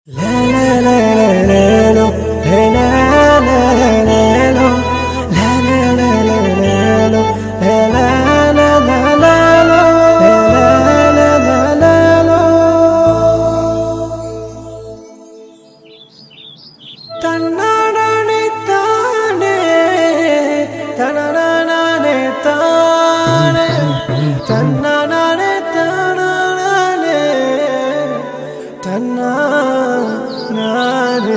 தன்னானே தானே தனனானே தானே தன்னானே தானே தன்னானே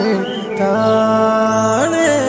தானே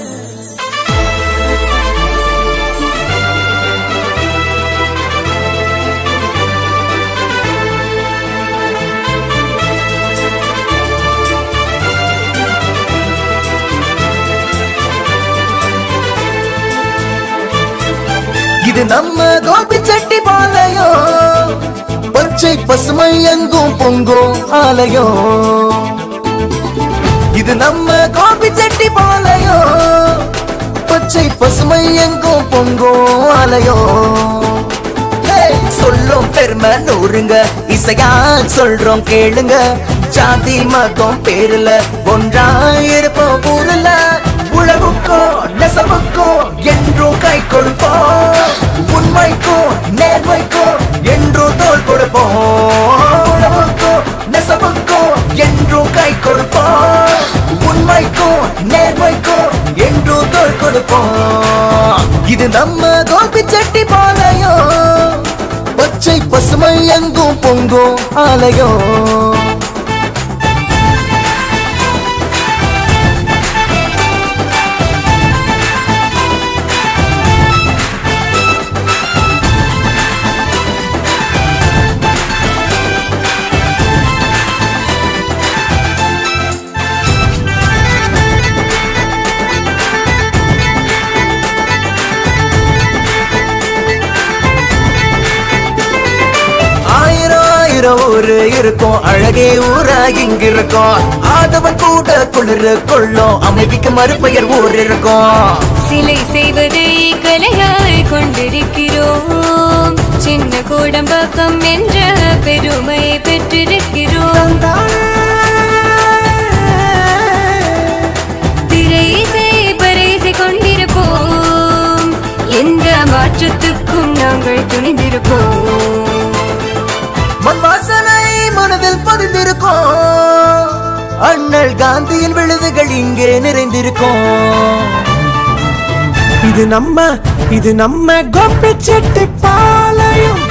இது நம்ம கோபி சட்டி பாளையம் பச்சை பசுமை எங்கும் பொங்கும் ஆலயம் இது நம்ம கோபி சட்டி பாளையம் பச்சை பசுமை எங்கும் பொங்கும் ஆலயம் Hey! சொல்லும் பெருமை நூறுங்க இசையா சொல்றோம் கேளுங்க ஜாதி மதம் பேருல ஒன்றாயிருப்போம் ஊருல உழவுக்கும் நெசவுக்கும் என்றும் கை கொடுப்போம் உண்மைக்கும் நேர்மைக்கும் என்றும் தோல் கொடுப்போம் உழவுக்கும் நெசவுக்கும் என்றும் கை கொடுப்போம் உண்மைக்கும் நேர்மைக்கும் என்றும் தோல் கொடுப்போம் இது நம்ம கோபி சட்டி பாளையம் பச்சை பசுமை எங்கும் பொங்கும் ஆலயம் ஆயிரம் ஆயிரம் ஊரு இருக்கும் அழகே ஊரா இங்க இருக்கும் ஆதவன் கூட குளிர கொள்ளும் அமைதிக்கு மறுபெயர் ஊர் இருக்கும் சிலை செய்வதை கலையாய் கொண்டிருக்கிறோம் சின்ன கூடம்பாக்கம் என்ற பெருமை பெற்றிருக்கிறோம் திரைசை பறைசை கொண்டிருப்போம் எந்த மாற்றத்துக்கும் நாங்கள் துணிந்திருப்போம் மண் வாசனை மனதில் பதிந்திருக்கும் அண்ணல் காந்தியின் விழுதுகள் இங்கே நிறைந்திருக்கும் இது நம்ம இது நம்ம கோபி செட்டி பாளையம்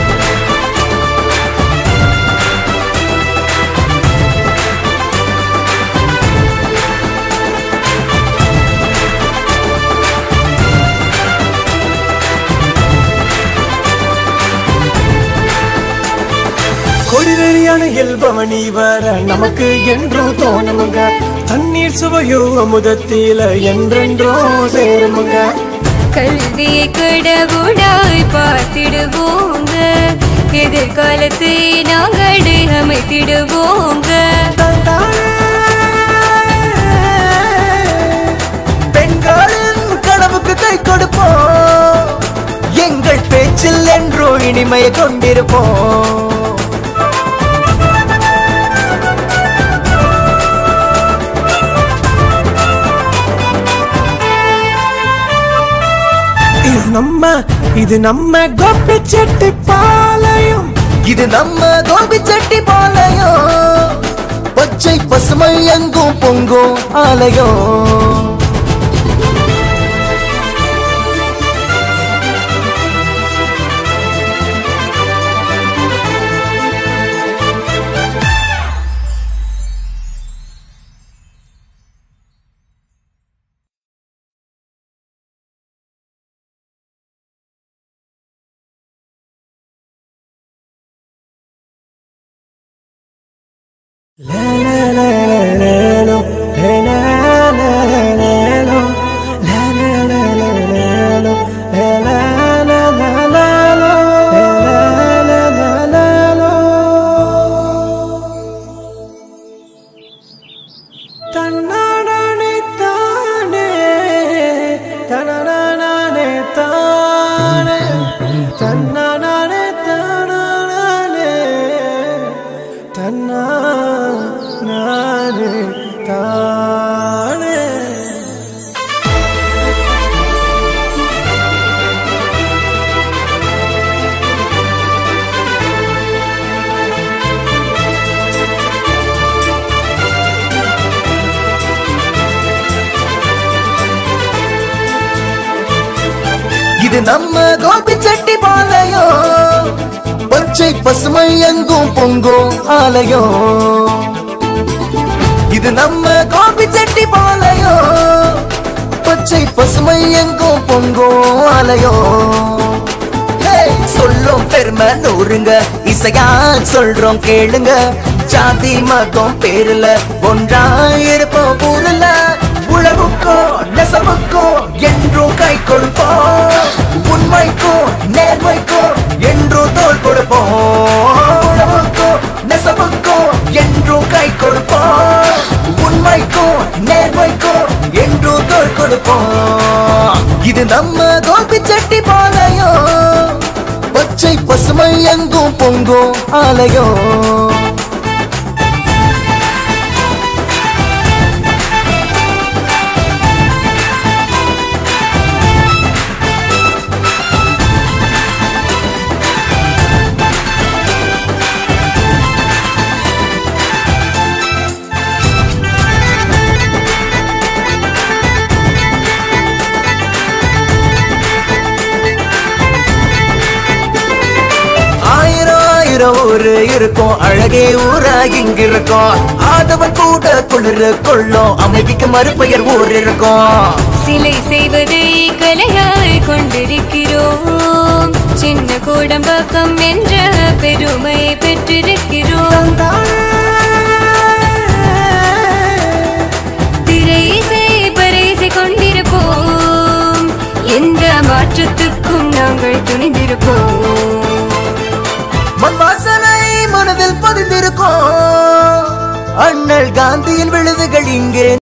கொடிரடியான இயல்பவனி வர நமக்கு என்றும் தோணுமுங்க தண்ணீர் சுவையோ அமுதத்தில என்றென்றோ சேருமுங்க கல்வியை கடவுளாய் பார்த்திடுவோங்க எதிர்காலத்தை நாங்கள் அமைத்திடுவோங்க பெண்களின் கனவுக்கு கை கொடுப்போம் எங்கள் பேச்சில் என்றோ இனிமையை கொண்டிருப்போம் இது நம்ம இது நம்ம கோபி செட்டி பாளையம் இது நம்ம கோபி சட்டி பாளையம் பச்சை பசுமை எங்கும் பொங்கும் ஆலயம் தன்னானே தானே தனனானே தானே தன்னானே தானே தன்னா இது நம்ம கோபி செட்டி பாளையம் பச்சை பசுமை எங்கும் பொங்கும் ஆலயம் இது நம்ம கோபி செட்டி பாளையம் பச்சை பசுமை எங்கும் பொங்கும் ஆலயம் ஹேய், சொல்லும் பெருமை நூறுங்க இசையா சொல்றோம் கேளுங்க ஜாதி மதம் பேருல ஒன்றாயிருப்போம் ஊருல உழவுக்கோ நெசவுக்கோ என்றும் கை கொடுப்போம் உண்மைக்கோ நேர்மைக்கோ என்றும் தோல் கொடுப்போம் உழவுக்கோ நெசவுக்கோ என்றும் கை கொடுப்போம் உண்மைக்கோ நேர்மைக்கோ என்றும் தோல் கொடுப்போம் இது நம்ம கோபி செட்டி பாளையம் பச்சை பசுமை எங்கும் பொங்கும் ஆலயம் ஆயிரம் ஆயிரம் ஊரு இருக்கும் அழகே ஊரா இங்க இருக்கும் ஆதவன் கூட குளிர கொள்ளும் அமைதிக்கு மறுபெயர் ஊர் இருக்கும் சிலை செய்வதை கலையாய் கொண்டிருக்கிறோம் சின்ன கூடம்பாக்கம் என்ற பெருமை பெற்றிருக்கிறோம் திரைசை பறைசை கொண்டிருப்போம் எந்த மாற்றத்துக்கும் நாங்கள் துணிந்திருப்போம் மண் வாசனை மனதில் பதிந்திருக்கும் அண்ணல் காந்தியின் விழுதுகள் இங்கே